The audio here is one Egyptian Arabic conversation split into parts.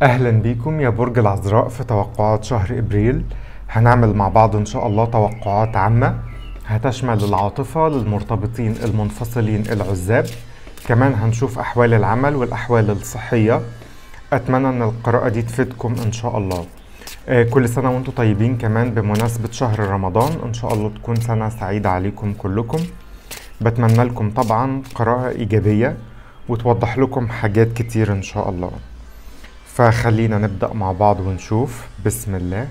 أهلا بيكم يا برج العذراء في توقعات شهر إبريل هنعمل مع بعض إن شاء الله توقعات عامة هتشمل العاطفة للمرتبطين المنفصلين العزاب كمان هنشوف أحوال العمل والأحوال الصحية أتمنى أن القراءة دي تفيدكم إن شاء الله آه، كل سنة وانتم طيبين كمان بمناسبة شهر رمضان إن شاء الله تكون سنة سعيدة عليكم كلكم بتمنى لكم طبعا قراءة إيجابية وتوضح لكم حاجات كتير إن شاء الله فخلينا نبدأ مع بعض ونشوف بسم الله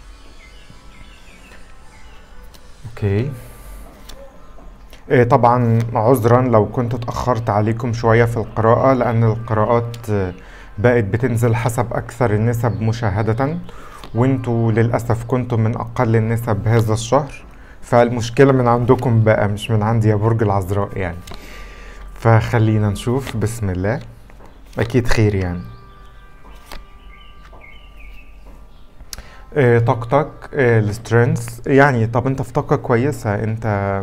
اوكي إيه طبعا عذرا لو كنت اتأخرت عليكم شوية في القراءة لأن القراءات آه، بقت بتنزل حسب أكثر النسب مشاهدة وانتوا للأسف كنتم من أقل النسب هذا الشهر فالمشكلة من عندكم بقى مش من عندي يا برج العذراء يعني فخلينا نشوف بسم الله أكيد خير يعني آه، طاقتك السترينث يعني طب انت في طاقة كويسة انت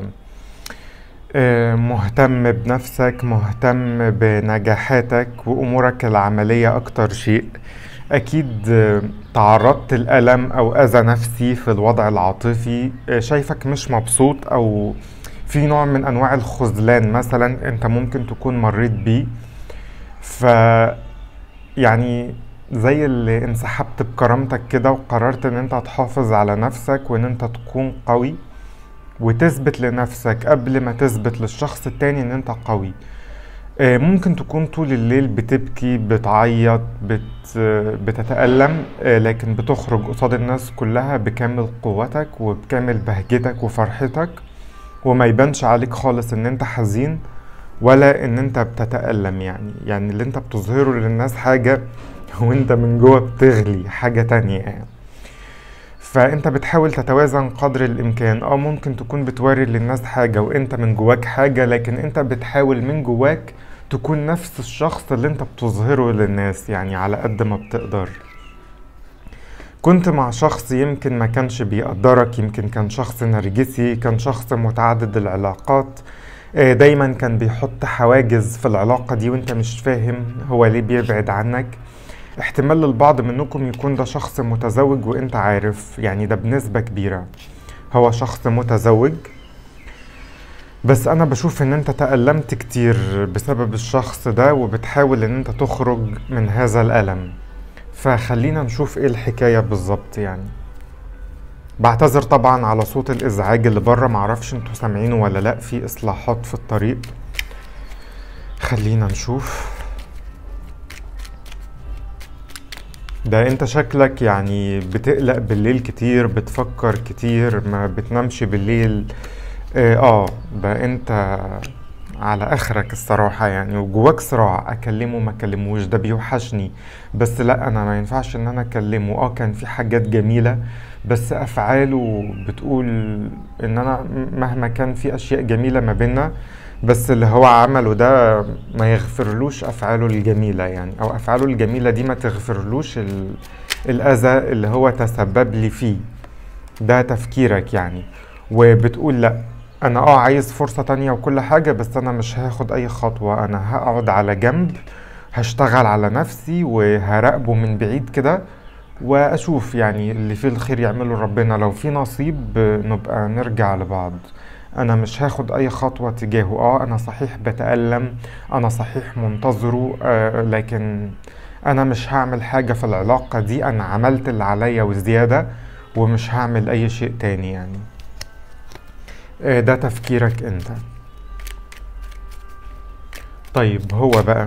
آه، مهتم بنفسك مهتم بنجاحاتك وامورك العملية اكتر شيء اكيد آه، تعرضت لألم او اذى نفسي في الوضع العاطفي آه، شايفك مش مبسوط او في نوع من انواع الخذلان مثلا انت ممكن تكون مريت بيه ف يعني زي اللي انسحبت بكرامتك كده وقررت ان انت تحافظ على نفسك وان انت تكون قوي وتثبت لنفسك قبل ما تثبت للشخص التاني ان انت قوي آه، ممكن تكون طول الليل بتبكي بتعيط بت بتتألم آه، لكن بتخرج قصاد الناس كلها بكامل قوتك وبكامل بهجتك وفرحتك وما يبانش عليك خالص ان انت حزين ولا ان انت بتتألم يعني يعني اللي انت بتظهره للناس حاجة وانت من جوه بتغلي حاجة تانية يعني فانت بتحاول تتوازن قدر الامكان اه ممكن تكون بتوري للناس حاجة وانت من جواك حاجة لكن انت بتحاول من جواك تكون نفس الشخص اللي انت بتظهره للناس يعني على قد ما بتقدر كنت مع شخص يمكن ما كانش بيقدرك يمكن كان شخص نرجسي كان شخص متعدد العلاقات آه، دايما كان بيحط حواجز في العلاقة دي وانت مش فاهم هو ليه بيبعد عنك احتمال للبعض منكم يكون ده شخص متزوج وانت عارف يعني ده بنسبة كبيرة هو شخص متزوج بس انا بشوف ان انت تألمت كتير بسبب الشخص ده وبتحاول ان انت تخرج من هذا الألم فخلينا نشوف ايه الحكاية بالظبط يعني بعتذر طبعا على صوت الازعاج اللي بره معرفش انتوا سامعينه ولا لا في اصلاحات في الطريق خلينا نشوف ده انت شكلك يعني بتقلق بالليل كتير بتفكر كتير ما بتنامش بالليل اه آه، ده انت على اخرك الصراحة يعني وجواك صراع اكلمه ما اكلموش ده بيوحشني بس لا انا ما ينفعش ان انا اكلمه اه كان في حاجات جميلة بس افعاله بتقول ان انا مهما كان في اشياء جميلة ما بينا بس اللي هو عمله ده ما يغفرلوش افعاله الجميلة يعني او افعاله الجميلة دي ما تغفرلوش ال- الاذى اللي هو تسبب لي فيه ده تفكيرك يعني وبتقول لا انا اه عايز فرصة تانية وكل حاجة بس انا مش هاخد اي خطوة انا هقعد على جنب هشتغل على نفسي وهراقبه من بعيد كده واشوف يعني اللي فيه الخير يعمله ربنا لو في نصيب نبقى نرجع لبعض انا مش هاخد اي خطوة تجاهه اه انا صحيح بتألم انا صحيح منتظره آه لكن انا مش هعمل حاجة في العلاقة دي انا عملت اللي عليا وزيادة ومش هعمل اي شيء تاني يعني آه، ده تفكيرك انت طيب هو بقى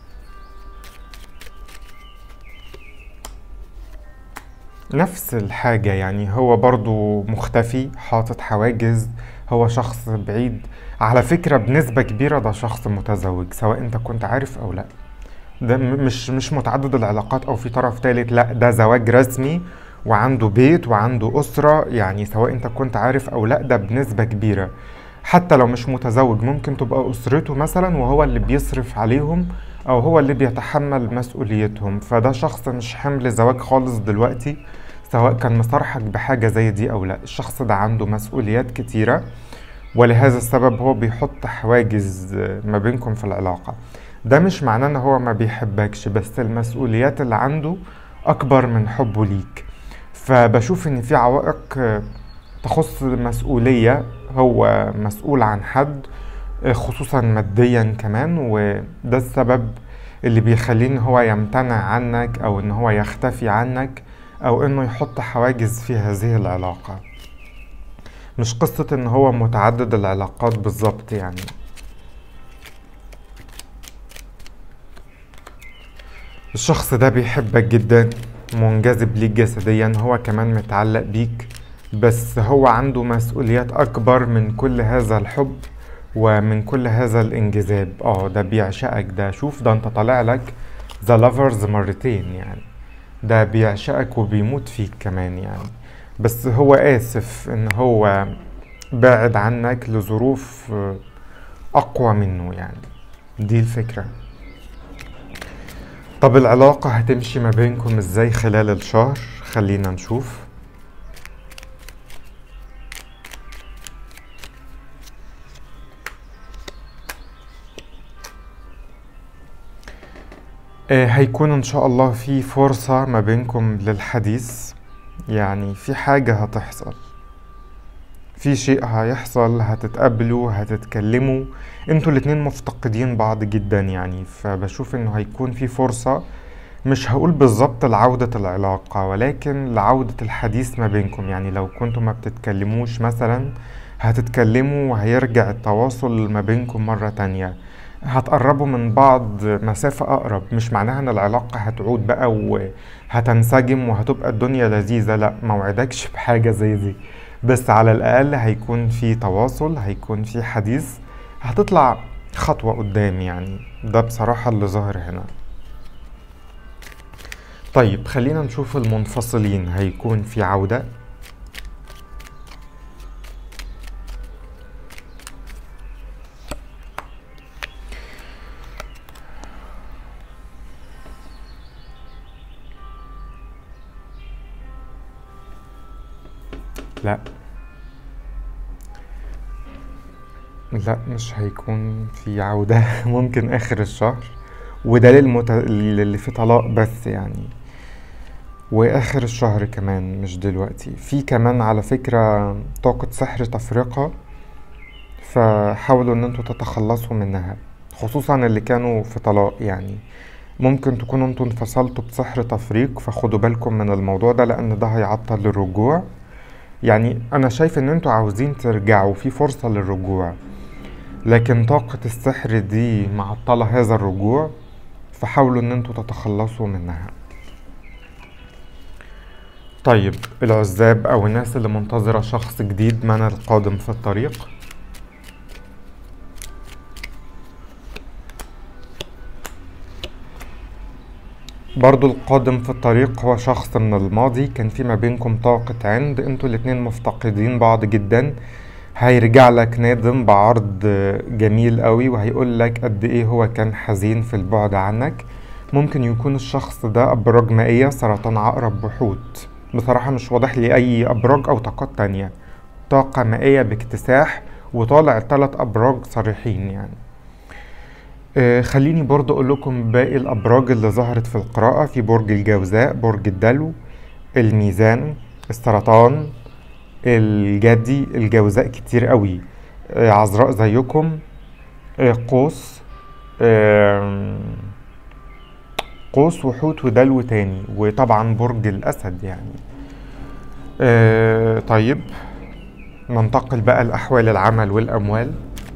نفس الحاجة يعني هو برضو مختفي حاطط حواجز هو شخص بعيد على فكرة بنسبة كبيرة ده شخص متزوج سواء انت كنت عارف او لا ده م- مش مش متعدد العلاقات او في طرف ثالث لا ده زواج رسمي وعنده بيت وعنده أسرة يعني سواء انت كنت عارف او لا ده بنسبة كبيرة حتى لو مش متزوج ممكن تبقى أسرته مثلا وهو اللي بيصرف عليهم او هو اللي بيتحمل مسؤوليتهم فده شخص مش حمل زواج خالص دلوقتي سواء كان مصارحك بحاجة زي دي او لا الشخص ده عنده مسؤوليات كتيرة ولهذا السبب هو بيحط حواجز ما بينكم في العلاقة ده مش معناه ان هو ما بيحبكش بس المسؤوليات اللي عنده اكبر من حبه ليك فبشوف ان في عوائق تخص مسؤولية هو مسؤول عن حد خصوصا ماديا كمان وده السبب اللي بيخليه ان هو يمتنع عنك او ان هو يختفي عنك او انه يحط حواجز في هذه العلاقة مش قصة ان هو متعدد العلاقات بالظبط يعني الشخص ده بيحبك جدا منجذب ليك جسديا هو كمان متعلق بيك بس هو عنده مسؤوليات اكبر من كل هذا الحب ومن كل هذا الانجذاب اه ده بيعشقك ده شوف ده انت طالع لك ذا لافرز مرتين يعني ده بيعشقك وبيموت فيك كمان يعني بس هو آسف إن هو بعد عنك لظروف أقوى منه يعني دي الفكرة طب العلاقة هتمشي ما بينكم ازاي خلال الشهر خلينا نشوف آه، هيكون ان شاء الله في فرصة ما بينكم للحديث يعني في حاجة هتحصل في شيء هيحصل هتتقابلوا هتتكلموا انتوا الاتنين مفتقدين بعض جدا يعني فبشوف انه هيكون في فرصة مش هقول بالظبط لعودة العلاقة ولكن لعودة الحديث ما بينكم يعني لو كنتوا ما بتتكلموش مثلا هتتكلموا وهيرجع التواصل ما بينكم مرة تانية هتقربوا من بعض مسافة أقرب مش معناها إن العلاقة هتعود بقى وهتنسجم وهتبقى الدنيا لذيذة لأ موعدكش بحاجة زي دي بس على الأقل هيكون في تواصل هيكون في حديث هتطلع خطوة قدام يعني ده بصراحة اللي ظاهر هنا طيب خلينا نشوف المنفصلين هيكون في عودة لا لا مش هيكون في عودة ممكن آخر الشهر وده للمت... اللي في طلاق بس يعني وآخر الشهر كمان مش دلوقتي في كمان على فكرة طاقة سحر تفرقة فحاولوا ان انتوا تتخلصوا منها خصوصا اللي كانوا في طلاق يعني ممكن تكونوا انتوا انفصلتوا بسحر تفريق فخدوا بالكم من الموضوع ده لان ده هيعطل الرجوع يعني انا شايف ان انتوا عاوزين ترجعوا في فرصة للرجوع لكن طاقة السحر دي معطلة هذا الرجوع فحاولوا ان انتوا تتخلصوا منها طيب العزاب او الناس اللي منتظرة شخص جديد من القادم في الطريق برضو القادم في الطريق هو شخص من الماضي كان في ما بينكم طاقة عند انتوا الاتنين مفتقدين بعض جدا هيرجع لك نادم بعرض جميل قوي وهيقول لك قد ايه هو كان حزين في البعد عنك ممكن يكون الشخص ده ابراج مائية سرطان عقرب وحوت بصراحة مش واضح لي اي ابراج او طاقات تانية طاقة مائية باكتساح وطالع ثلاث ابراج صريحين يعني آه خليني برضو اقول لكم باقي الابراج اللي ظهرت في القراءة في برج الجوزاء برج الدلو الميزان السرطان الجدي الجوزاء كتير قوي آه عذراء زيكم آه قوس قوس وحوت ودلو تاني وطبعا برج الاسد يعني طيب ننتقل بقى لأحوال العمل والأموال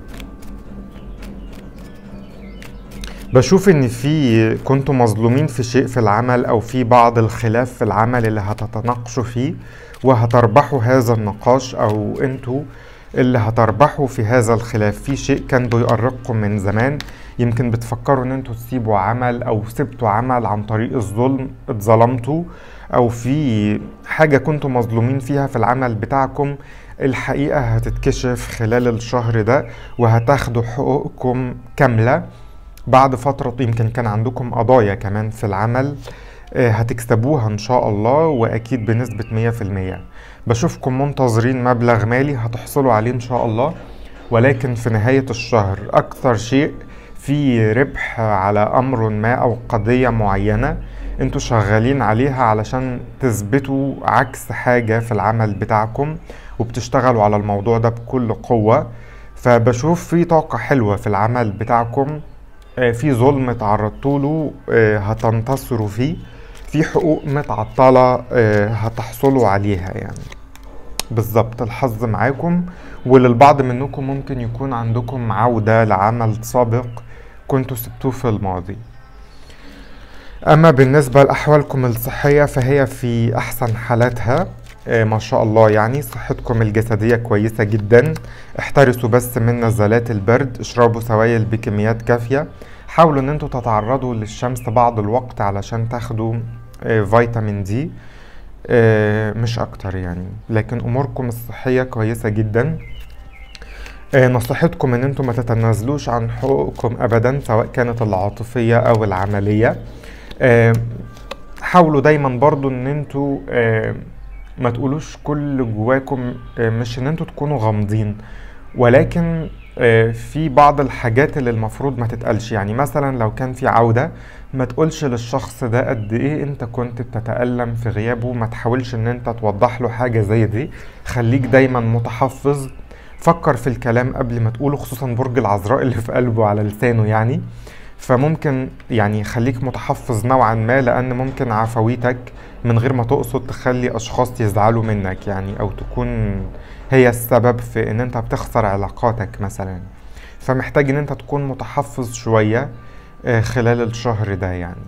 بشوف ان في كنتوا مظلومين في شيء في العمل او في بعض الخلاف في العمل اللي هتتناقشوا فيه وهتربحوا هذا النقاش او انتوا اللي هتربحوا في هذا الخلاف في شيء كان بيؤرقكم من زمان يمكن بتفكروا ان انتوا تسيبوا عمل او سبتوا عمل عن طريق الظلم اتظلمتوا او في حاجة كنتوا مظلومين فيها في العمل بتاعكم الحقيقة هتتكشف خلال الشهر ده وهتاخدوا حقوقكم كاملة بعد فترة يمكن كان عندكم قضايا كمان في العمل هتكسبوها ان شاء الله واكيد بنسبة مية في المية بشوفكم منتظرين مبلغ مالي هتحصلوا عليه ان شاء الله ولكن في نهاية الشهر اكثر شيء في ربح على امر ما او قضية معينة انتوا شغالين عليها علشان تثبتوا عكس حاجة في العمل بتاعكم وبتشتغلوا على الموضوع ده بكل قوة فبشوف في طاقة حلوة في العمل بتاعكم آه، في ظلم تعرضتوا له آه، هتنتصروا فيه في حقوق متعطلة آه، هتحصلوا عليها يعني بالظبط الحظ معاكم وللبعض منكم ممكن يكون عندكم عودة لعمل سابق كنتوا سبتوه في الماضي أما بالنسبة لأحوالكم الصحية فهي في أحسن حالاتها آه، ما شاء الله يعني صحتكم الجسدية كويسة جدا احترسوا بس من نزلات البرد اشربوا سوائل بكميات كافية حاولوا ان انتوا تتعرضوا للشمس بعض الوقت علشان تاخدوا آه، فيتامين دي آه، مش اكتر يعني لكن اموركم الصحية كويسة جدا آه، نصيحتكم ان انتم ما تتنازلوش عن حقوقكم ابدا سواء كانت العاطفية او العملية آه، حاولوا دايما برضو ان انتوا آه، ما تقولوش كل جواكم آه، مش ان انتوا تكونوا غامضين ولكن آه، في بعض الحاجات اللي المفروض ما تتقالش يعني مثلا لو كان في عودة ما تقولش للشخص ده قد ايه انت كنت بتتألم في غيابه ما تحاولش ان انت توضح له حاجة زي دي خليك دايما متحفظ فكر في الكلام قبل ما تقوله خصوصا برج العذراء اللي في قلبه على لسانه يعني فممكن يعني خليك متحفظ نوعا ما لان ممكن عفويتك من غير ما تقصد تخلي اشخاص يزعلوا منك يعني او تكون هي السبب في ان انت بتخسر علاقاتك مثلا فمحتاج ان انت تكون متحفظ شوية آه، خلال الشهر ده يعني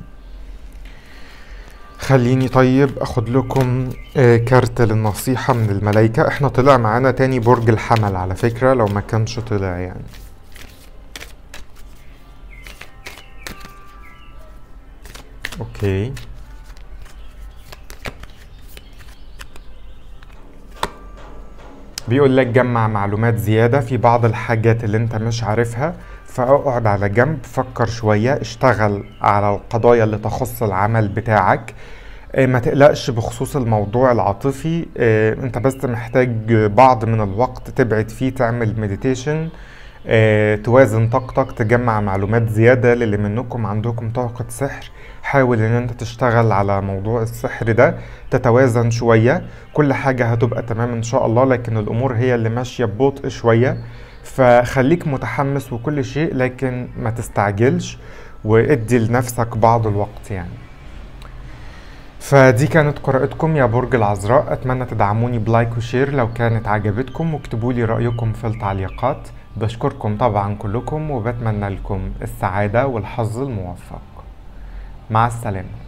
خليني طيب اخد لكم آه، كارت للنصيحة من الملايكة احنا طلع معانا تاني برج الحمل على فكرة لو ما كانش طلع يعني اوكي بيقول لك جمع معلومات زيادة في بعض الحاجات اللي انت مش عارفها فاقعد على جنب فكر شوية اشتغل على القضايا اللي تخص العمل بتاعك اه، ما تقلقش بخصوص الموضوع العاطفي اه، انت بس محتاج بعض من الوقت تبعد فيه تعمل مديتيشن توازن طاقتك تجمع معلومات زيادة للي منكم عندكم طاقة سحر حاول ان انت تشتغل على موضوع السحر ده تتوازن شوية كل حاجة هتبقى تمام ان شاء الله لكن الامور هي اللي ماشية ببطء شوية فخليك متحمس وكل شيء لكن ما تستعجلش وادي لنفسك بعض الوقت يعني فدي كانت قراءتكم يا برج العذراء اتمنى تدعموني بلايك وشير لو كانت عجبتكم واكتبوا لي رايكم في التعليقات بشكركم طبعا كلكم وبتمنى لكم السعاده والحظ الموفق مع السلامه